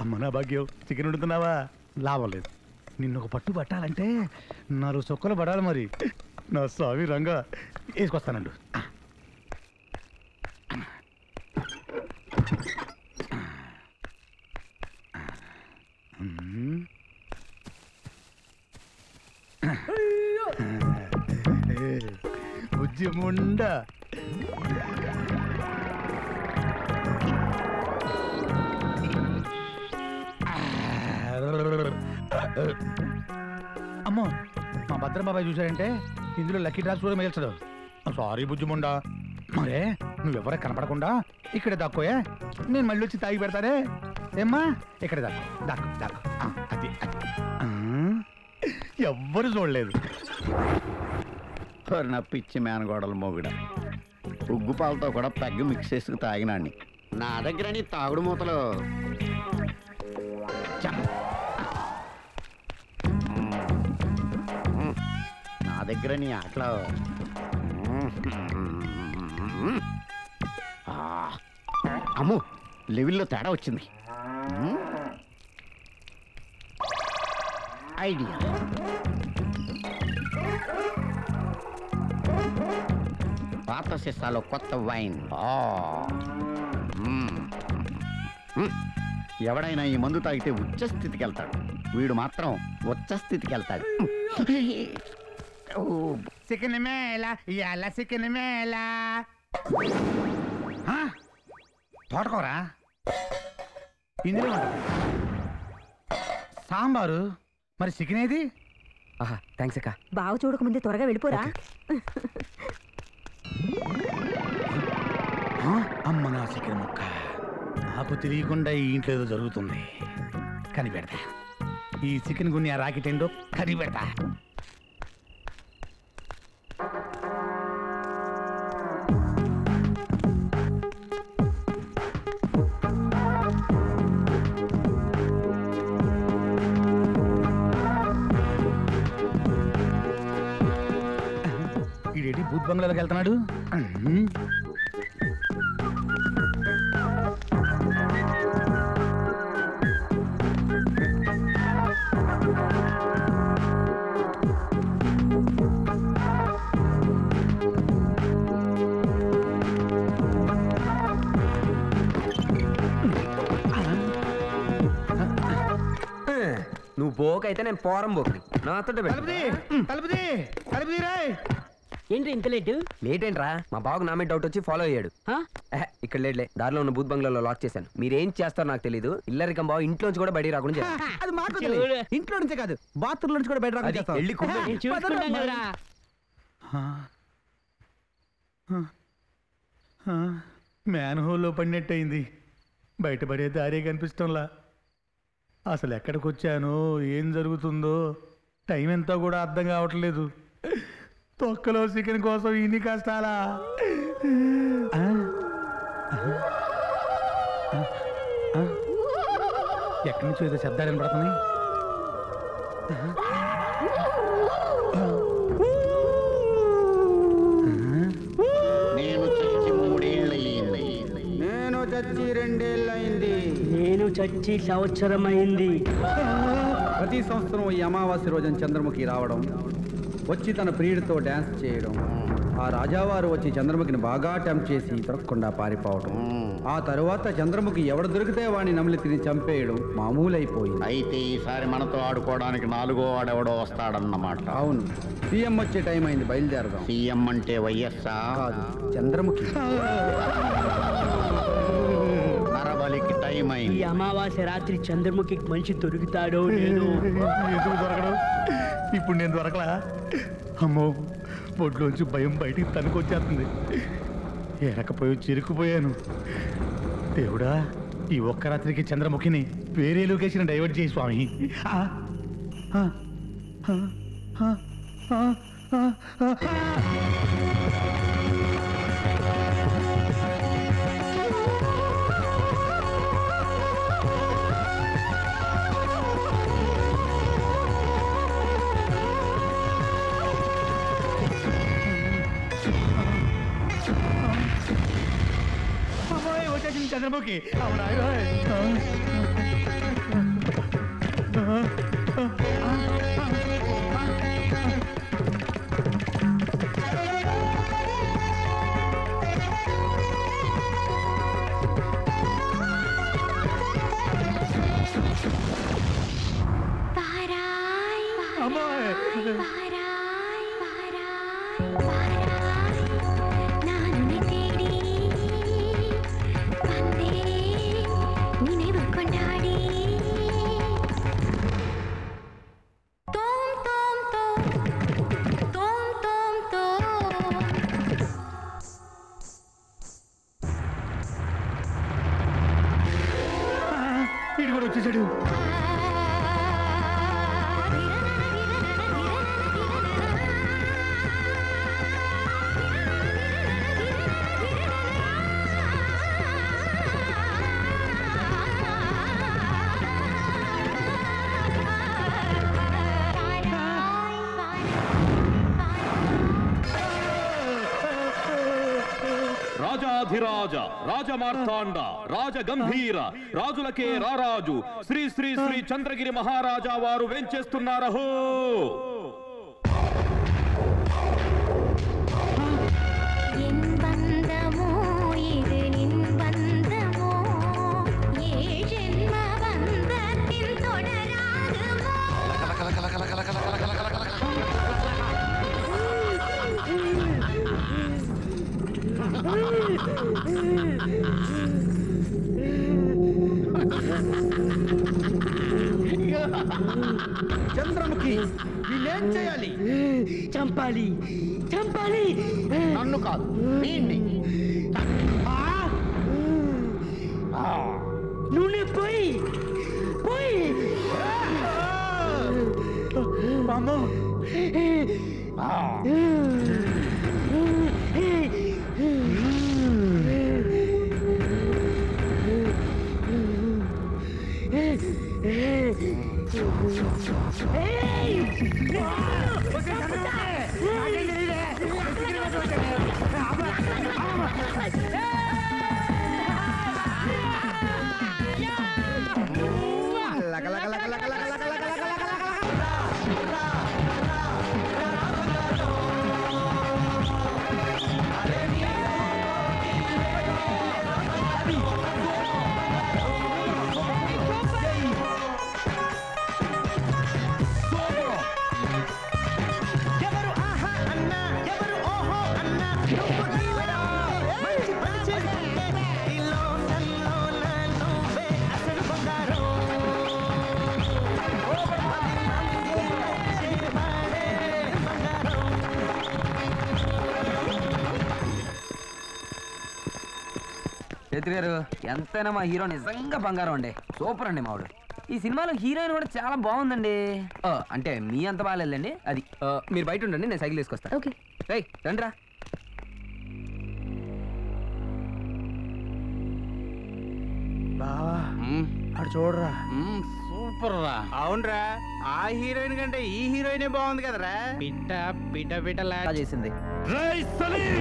అమ్మ నా భాగ్యం చికెన్ వండుతున్నావా లాభం లేదు నిన్ను ఒక పట్టు పట్టాలంటే నాలుగు చొక్కలు పడాలి మరి నా స్వామి రంగా వేసుకొస్తానండు మ్మ్. బుజ్జి ముండ అమ్మో మా భద్రం బాబాయ్ చూశాడంటే ఇందులో లక్కీ డ్రాప్స్ కూడా మిగల్చడు సారీ బుజ్జిముండా మరే నువ్వెవరో కనపడకుండా ఇక్కడ దాక్కోయే నేను మళ్ళీ వచ్చి తాగి పెడతానే ఏమ్మా ఇక్కడ దాక్కు దాక్కు దాక్కు ఆ, అది అది ఆ, ఎవ్వరు చూడలేదు ఓరి నా పిచ్చి మేనగోడల మొగుడ ఉగ్గు పాలతో కూడా పెగ్గ మిక్స్ చేసుకు తాగినాన్ని నా దగ్గర నీ తాగుడు మూతలు చం. నా దగ్గర నీ ఆటలు ఆ, అమ్ము లెవెల్లో తేడా వచ్చింది ఐడియా పాత సీసాలో కొత్త వైన్ ఆ. మ్మ్. మ్మ్. ఎవడైనా ఈ మందు తాగితే ఉచ్చ స్థితికి వెళ్తాడు వీడు మాత్రం ఉచ్చ స్థితికి వెళ్తాడు ఓ, చికెన్ మేళ ఇయాల చికెన్ మేళ ఆ? తోటకూర ఇందులో ఉంటుంది సాంబారు మరి చికెన్ ఏది ఆహా థ్యాంక్స్ అక్క బావ చూడకముందే త్వరగా వెళ్ళిపోరా ఆ? అమ్మ నా చికెన్ ముక్క నాకు తెలియకుండా ఈ ఇంట్లో ఏదో జరుగుతుంది కనిపెడతా ఈ చికెన్ గున్ని ఆ రాకెట్ ఏంటో కనిపెడతా ఈడేటి బూత్ బంగ్లాలోకి వెళ్తున్నాడు ఉహుం. నువ్వు బోకైతే నేను పోరం బోకి నాతో తలుపుది తలుపుది తలుపుది రాయ్ ఏంటి ఇంత లేటు లేట్ ఏంట్రా మా బావకు నా మీద డౌట్ వచ్చి ఫాలో అయ్యాడు ఆ? ఎహె, ఇక్కడ లేట్లే దారిలో ఉన్న బూత్ బంగ్లాలో లాక్ చేశాను మీరేం చేస్తారో నాకు తెలియదు ఇల్లరికం బావ ఇంట్లోంచి కూడా బయటికి రాకుండా చేశాను. అది మాకు చూడు. వదిలేయ్. ఇంట్లో నుంచే కాదు బాత్రూమ్ నుంచి కూడా బయట రాకుండా అది చేస్తాం. వెళ్ళి కుమ్ము. నేను చూసుకుంటాం కదరా మ్యాన్ హోల్లో పడినట్టయింది బయటపడే దారే కనిపిస్తంలా అసలు ఎక్కడికి వచ్చానో ఏం జరుగుతుందో టైం ఎంతో కూడా అర్థం కావట్లేదు తొక్కలో చికెన్ కోసం ఇన్ని కష్టాలా ఆ? ఆ? ఆ? ఎక్కడి నుంచో ఏదో శబ్దాలు వినపడుతున్నాయి నేను చచ్చి మూడేళ్ళయింది నేను చచ్చి రెండేళ్ళయింది నేను చచ్చి సంవత్సరం అయింది ప్రతి సంవత్సరం ఈ అమావాస్య రోజున చంద్రముఖి రావడం వచ్చి తన ప్రియుడితో డ్యాన్స్ చేయడం ఆ రాజావారు వచ్చి చంద్రముఖిని బాగా టెంప్ట్ చేసి దొరకకుండా పారిపోవడం ఆ తరువాత చంద్రముఖి ఎవడు దొరికితే వాడిని నమిలి తిని చంపేయడం మామూలైపోయింది అయితే ఈసారి మనతో ఆడుకోవడానికి నాలుగో వాడెవడో వస్తాడన్నమాట అవును సీఎం వచ్చే టైం అయింది బయలుదేరదాం సీఎం అంటే వైఎస్ఆ కాదు చంద్రముఖి నరబలికి టైం ఈ అయింది అమావాస్య రాత్రి చంద్రముఖి మనిషి దొరుకుతాడో లేదో ఎందుకు దొరకడం ఇప్పుడు నేను దొరకలా అమ్మో బొడ్లోంచి భయం బయటికి తనుకొచ్చేస్తుంది ఎరకపోయి చిరుకుపోయాను దేవుడా ఈ ఒక్క రాత్రికి చంద్రముఖిని వేరే లొకేషన్ డైవర్ట్ చేయి స్వామి ఆ, ఆ, ఆ, ఆ, ఆ, ఆ, ఆ, ఆ. అమ్మాయి వచ్చేసింది చంద్రముఖి అవునా பாராய் பாராய் பாராய் நான் உன்னை தேடி வந்தேன் நினைவு கொண்டாடி தோம் தோம் தோம் தோம் தோம் தோம் వీడు కూడా వచ్చేసాడు రాజాధిరాజ రాజమార్తాండ రాజగంభీర రాజులకే రారాజు శ్రీ శ్రీ శ్రీ చంద్రగిరి మహారాజా వారు వెంచేస్తున్నారహో என் பந்தமோ இது நின் பந்தமோ ஏ ஜென்ம பந்தத்தின் தொடராகுமோ చంద్రముఖి నేనేం చేయాలి చంపాలి చంపాలి నన్ను కాదు వీణ్ణి నూనె పోయి పోయి అమ్మో చేతి గారు ఎంతైనా మా హీరో నిజంగా బంగారం అండి సూపర్ అండి మావాడు ఈ సినిమాలో హీరోయిన్ కూడా చాలా బాగుందండి ఆ, అంటే మీ అంత బాగాలేదండి అది ఆ, మీరు బయట ఉండండి నేను సైకిల్ తీసుకొస్తాను ఓకే రేయ్ రండిరా బావా మ్మ్, అటు చూడరా మ్మ్, సూపర్ రా అవునరా ఆ హీరోయిన్ కంటే ఈ హీరోయినే బాగుంది కదరా పిట్ట పిట్ట పిట్టలా బాగా చేసింది జై సలీం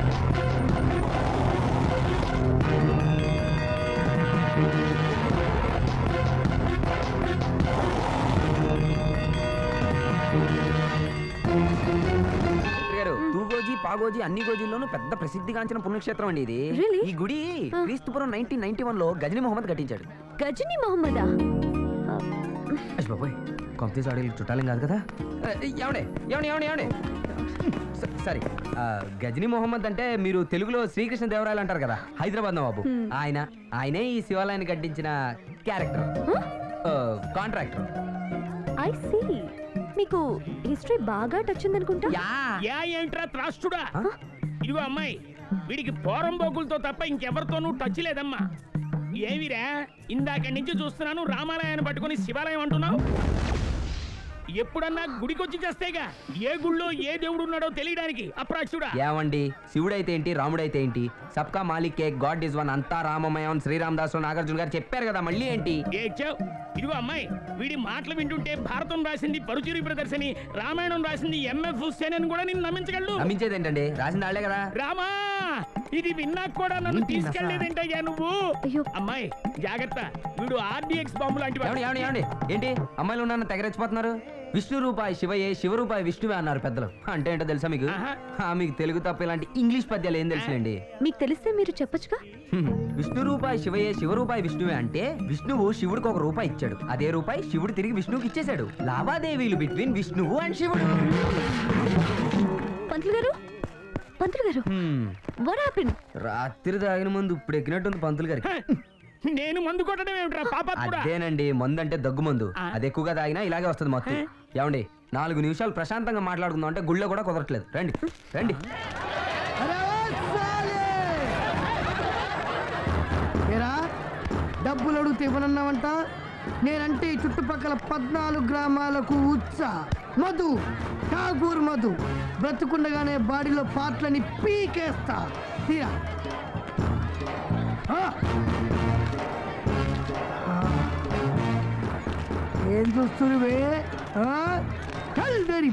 చేతి గారు తూగోజీ పాగోజీ అన్ని గోజీల్లోనూ పెద్ద ప్రసిద్ధిగాంచిన పుణ్యక్షేత్రం అండి ఇది Really? ఈ గుడి క్రీస్తుపురం నైన్టీన్ నైన్టీ వన్ లో గజనీ మొహమ్మద్ కట్టించాడు గజని మొహమ్మదా అయ్య బాబోయ్ కంప్లీట్ ఆడియో చుట్టాలేం కాదు కదా ఎవడే ఎవడే ఎవడే ఎవడే సారీ గజనీ మొహమ్మద్ అంటే మీరు తెలుగులో శ్రీకృష్ణ దేవరాయలు అంటారు కదా హైదరాబాద్ నవాబు ఆయన ఆయనే ఈ శివాలయాన్ని కట్టించిన క్యారెక్టర్ కాంట్రాక్టర్ ఐ సీ మీకు హిస్టరీ బాగా టచ్ ఉందనుకుంటా యా యా ఏంట్రా త్రాస్తుడా ఆ? ఇదిగో అమ్మాయి వీడికి పోరం బోకులతో తప్ప ఇంకెవరితోనూ టచ్ లేదమ్మా ఏమిరా ఇందాక నుంచి చూస్తున్నాను రామాలయాన్ని పట్టుకొని శివాలయం అంటున్నావు ఎప్పుడన్నా గుడికొచ్చి చేస్తేగా ఏ గుళ్ళో ఏ దేవుడు ఉన్నాడో తెలియడానికి అప్రాచుడా ఏమండి శివుడైతే ఏంటి రాముడైతే ఏంటి సబ్కా మాలిక్ ఏ గాడ్ ఇస్ వన్ అంతా రామమయం శ్రీరామ్ దాస్ నాగార్జున గారు చెప్పారు కదా మళ్ళీ ఏంటి ఏడ్చావు ఇదిగో అమ్మాయి వీడి మాటలు వింటుంటే భారతం రాసింది పరుచిరి ప్రదర్శని రామాయణం రాసింది ఎంఎఫ్ హుస్సేన్ అని కూడా నేను నమ్మించగలడు నమ్మించేది ఏంటండి రాసిన వాళ్ళే కదా రామా ఇది విన్నాక కూడా నన్ను ఏంటి నస? తీసుకెళ్లేదేంటయ్యా నువ్వు అయ్యో అమ్మాయి జాగ్రత్త వీడు ఆర్డిఎక్స్ బాంబు లాంటి వాడు. ఏమండి ఏమండి ఏమండి ఏంటి అమ్మాయిలు ఉన్నారని తెగరెచ్చిపోతున్నారు విష్ణు రూపాయి శివయే శివ రూపాయి విష్ణువే అన్నారు పెద్దలు అంటే ఏంటో తెలుసా మీకు ఆహా. ఆ, మీకు తెలుగు తప్ప ఇలాంటి ఇంగ్లీష్ పద్యాలు ఏం తెలుసులేండి మీకు తెలిస్తే మీరు చెప్పొచ్చుగా హ్మ్. విష్ణు రూపాయి శివయే శివ రూపాయి విష్ణువే అంటే విష్ణువు శివుడికి ఒక రూపాయి ఇచ్చాడు అదే రూపాయి శివుడు తిరిగి విష్ణువుకి ఇచ్చేశాడు లావాదేవీలు బిట్వీన్ విష్ణువు అండ్ శివుడు పంతులు గారు పంతులు గారు హ్మ్. వాట్ హ్యాపెన్ రాత్రి తాగిన ముందు ఇప్పుడు ఎక్కినట్టుంది పంతులు గారికి హ, నేను మందు కొట్టడం ఏమిట్రా పాపత్తుడా అదేనండి మందు అంటే దగ్గు మందు ఆ. అది ఎక్కువగా తాగినా ఇలాగే వస్తుంది మొత్తం ఏమండి నాలుగు నిమిషాలు ప్రశాంతంగా మాట్లాడుకుందాం అంటే గుళ్ళో కూడా కుదరట్లేదు రండి రండి ఏరా డబ్బులు అడిగితే ఇవ్వనన్నావంట నేనంటే ఈ చుట్టుపక్కల పద్నాలుగు గ్రామాలకు ఉత్స మధు ఠాగూర్ మధు బ్రతుకుండగానే బాడీలో పార్ట్లని పీకేస్తా తీరా ఆ. ఆ. ఏం చూస్తున్నవే వెరీ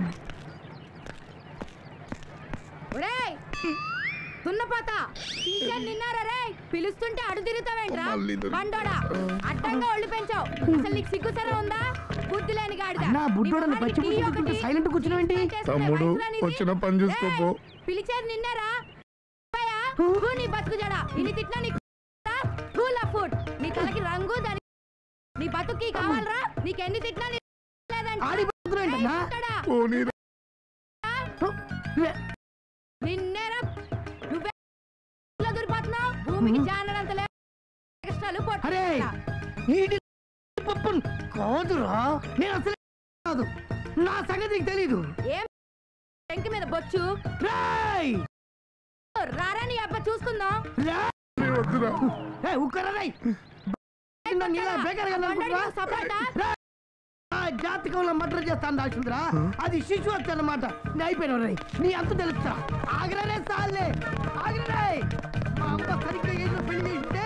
ఒరేయ్ దున్నపోత టీచర్ నిన్నారా రే పిలుస్తుంటే అడు తిరుగుతావేంట్రా బండోడా అడ్డంగా ఒళ్ళు పెంచావు అసలు నీకు సిగ్గు సరే ఉందా బుద్ధి లేని గాడిద అన్నా, బుడ్డోడని పచ్చి బుద్ధి తింటుంటే silent కూర్చున్నావేంటి? తమ్ముడు వచ్చిన పని చూసుకోపో పిలిచేది నిన్నారా పోయా? ఊ, నీ బతుకు జడ ఇన్ని తిట్టినా నీకు కూల్ ఫుడ్ నీ తలకి రంగు దాని నీ బతుకి కావాలరా నీకెన్ని తిట్టినా నీ లేదంట. ఆడి బతుకుతున్నావేంటన్నా? ఏయ్, ఉంటాడా? నిన్నేరా నువ్వే ఇంట్లో దూరిపోతున్నావు భూమికి జానడంత లే ఎక్స్ట్రాలు అరే పొట్టు నీటి పప్పు కాదురా నేను అసలు కాదు నా సంగతి నీకు తెలీదు ఏం టెంక్ మీద బొచ్చు రేయ్! రారా నీ అబ్బ చూసుకుందాం రేయ్! ఏయ్, ఉక్కరా రేయ్. కింద నీళ్ళ బేకర్గా బండడికి నడుపుకుంటురా? సపరేటా? రేయ్! ఆ జాతకంలో మటర్ చేస్తాను దాల్చిందిరా అది శిశు హత్య అన్నమాట నీ అయిపోయిన రే నీ అంత తెలుస్తా ఆగ్రరే సాలే ఆగ్రరే మా అమ్మ సరిగ్గా ఏదో పెళ్లి చేస్తే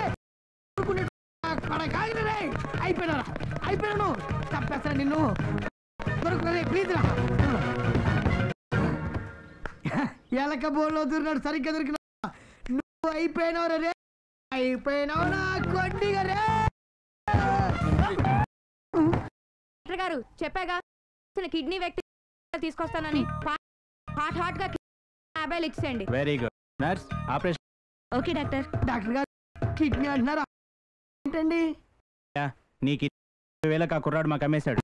ఆగ్రరే అయిపోయినారా అయిపోయాను తప్పేస్తా నిన్ను దొరుకుతుంది ప్లీజ్ రా ఎలక బోర్లో దూరినాడు సరిగ్గా దొరికిన నువ్వు అయిపోయినావు రే అయిపోయినావు నా కొండిగా రే డాక్టర్ గారు చెప్పాగా కిడ్నీ వ్యక్తి తీసుకొస్తానని హాట్ హాట్ గా యాభైలు ఇచ్చేయండి very good nurse operation okay doctor doctor గారు కిడ్నీ అంటున్నారా ఏంటండి నీకు ఇరవై వేలకు ఆ కుర్రాడు మాకు అమ్మేశాడు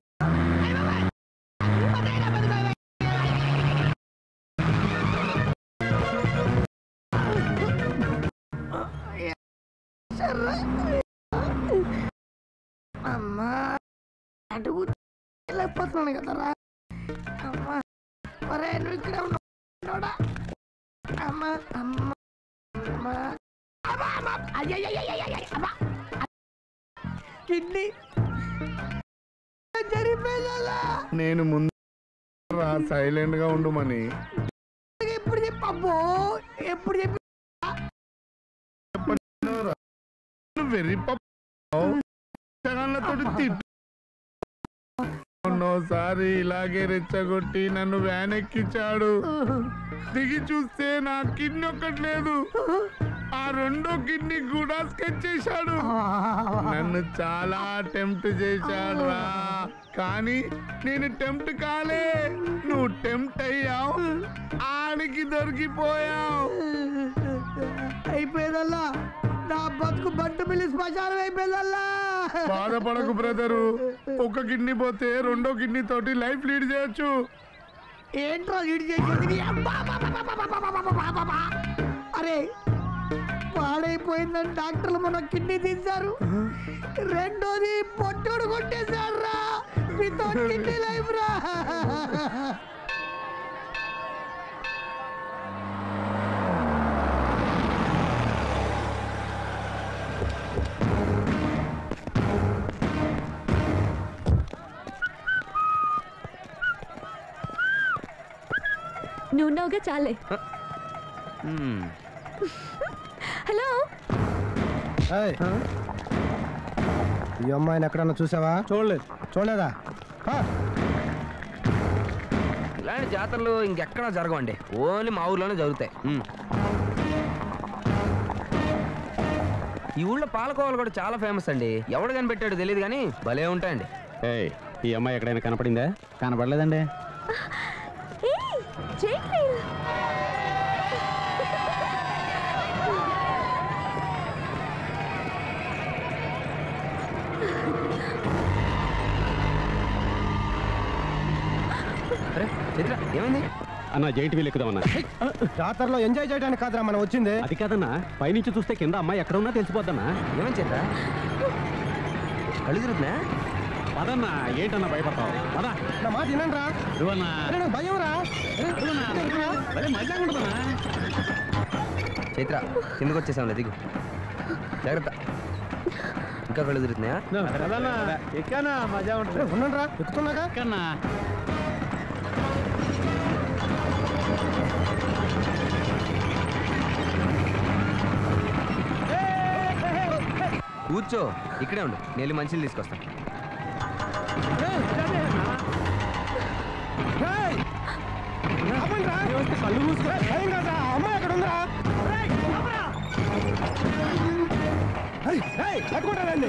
అమ్మా అడుగు వెళ్ళిపోతున్నాను కదరా అమ్మా ఒరే నువ్వు ఇక్కడ ఉన్నాడా అమ్మా అమ్మా అమ్మా అమ్మా అమ్మా అయ్యయ్యయ్యయ్యయ్య, అమ్మా కిడ్నీ జరిపోయిందా నేను ముందు రా సైలెంట్ గా ఉండమని ఎప్పుడు చెప్పబ్బో ఎప్పుడు చెప్పి వెర్రి తోటి ఎన్నోసారి ఇలాగే రెచ్చగొట్టి నన్ను వ్యాన్ ఎక్కించాడు దిగి చూస్తే నా కిడ్నీ ఒక్కటి లేదు ఆ రెండో కిడ్నీ కూడా స్కెచ్ చేశాడు నన్ను చాలా టెంప్ట్ చేశాడు రా కానీ నేను టెంప్ట్ కాలే నువ్వు టెంప్ట్ అయ్యావు ఆడికి దొరికిపోయావు అయిపోయేదల్లా నా బతుకు బంటు మిల్లి శ్మశానం అయిపోయేదల్లా బాధపడకు బ్రదరు ఒక కిడ్నీ పోతే రెండో కిడ్నీ తోటి లైఫ్ లీడ్ చేయొచ్చు ఏంట్రా లీడ్ చేసేది నీ అబ్బా, అబ్బా, అబ్బా, అబ్బా, అబ్బా, అబ్బా, అబ్బా, అబ్బా, అబ్బా. అరే పాడైపోయిందని డాక్టర్లు మన కిడ్నీ తీశారు రెండోది పొట్టుడు కొట్టేశారు రా మీతో కిడ్నీ లైఫ్ రా నువ్వు ఉన్నావుగా చాలే హ్మ్. హలో ఈ అమ్మాయిని ఎక్కడన్నా చూసావా చూడలేదు చూడలేదా ఇలాంటి జాతరలు ఇంకెక్కడా జరగవండి ఓన్లీ మా ఊర్లోనే జరుగుతాయి హ్మ్. ఈ ఊళ్ళో పాలకోవాలు కూడా చాలా ఫేమస్ అండి ఎవడు కనిపెట్టాడో తెలియదు కానీ భలే ఉంటాయండి ఏయ్ ఈ అమ్మాయి ఎక్కడైనా కనపడిందా కనపడలేదండి ఏయ్ జైట్వీల్ అరే చిత్ర ఏమైంది అన్న జైంట్ వీల్ ఎక్కుదామన్నా జాతరలో ఎంజాయ్ చేయడానికి కాదురా మనం వచ్చింది అది కాదన్నా పైనుంచి చూస్తే కింద అమ్మాయి ఎక్కడ ఉన్నా తెలిసిపోద్దన్నా ఏమని చిత్ర కళ్ళు తిరుగుతున్నా పదన్నా ఏంటన్నా భయపడతావు పదా నా మాట వినండి రా ఇవ్వన్నా అరే, నాకు భయం రా చైత్ర కిందకు వచ్చేసాంలే దిగు జాగ్రత్త ఇంకా కళ్ళు తిరుగుతున్నాయా ఎక్కానా మజా ఉంటుంది ఉండండి రా ఎక్కుతున్నాగా కన్నా కూర్చో ఇక్కడే ఉండు నేను వెళ్ళి మంచిలు తీసుకొస్తాను కళ్ళు మూసుకో భయం కాదా అమ్మాయి అక్కడ ఉందిరా రేయ్, ఆపరా. ఏయ్, ఏయ్, పట్టుకుంటారండి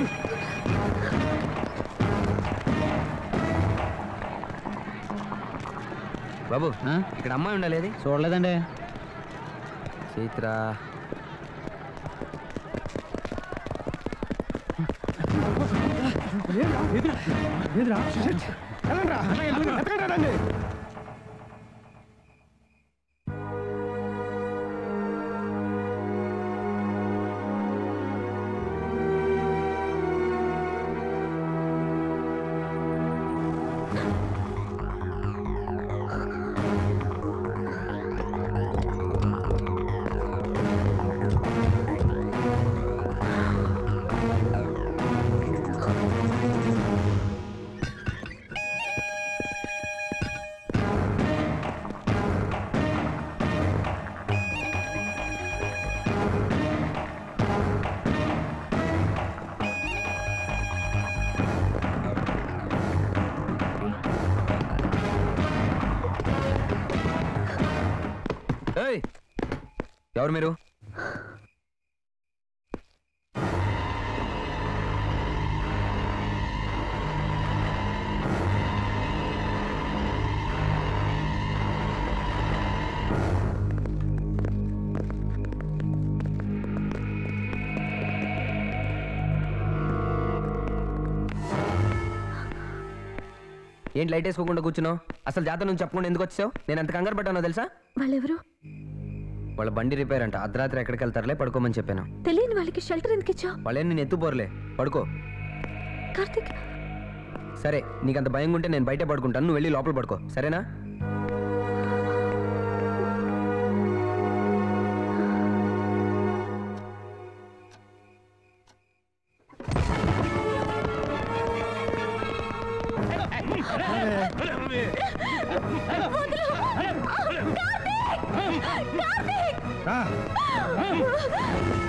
బాబు ఇక్కడ అమ్మాయి ఉండాలి అది చూడలేదండి చైత్ర లేదురా షిట్. వెళ్ళండి రా ఎత్తకండి రండి ఏయ్ ఎవరు మీరు ఏంటి లైట్ వేసుకోకుండా కూర్చున్నావు అసలు జాతర నుంచి చెప్పకుండా ఎందుకు వచ్చావు నేను ఎంత కంగారు పడ్డానో తెలుసా వాళ్ళెవరు వాళ్ళ బండి రిపేర్ అంట అర్ధరాత్రి ఎక్కడికి వెళ్తారులే పడుకోమని చెప్పాను తెలియని వాళ్ళకి షెల్టర్ ఎందుకు ఇచ్చావు వాళ్ళేం నేను ఎత్తుపోరలే పడుకో కార్తిక్ సరే నీకంత భయంగా ఉంటే నేను బయటే పడుకుంటాను నువ్వు వెళ్ళి లోపల పడుకో సరేనా రా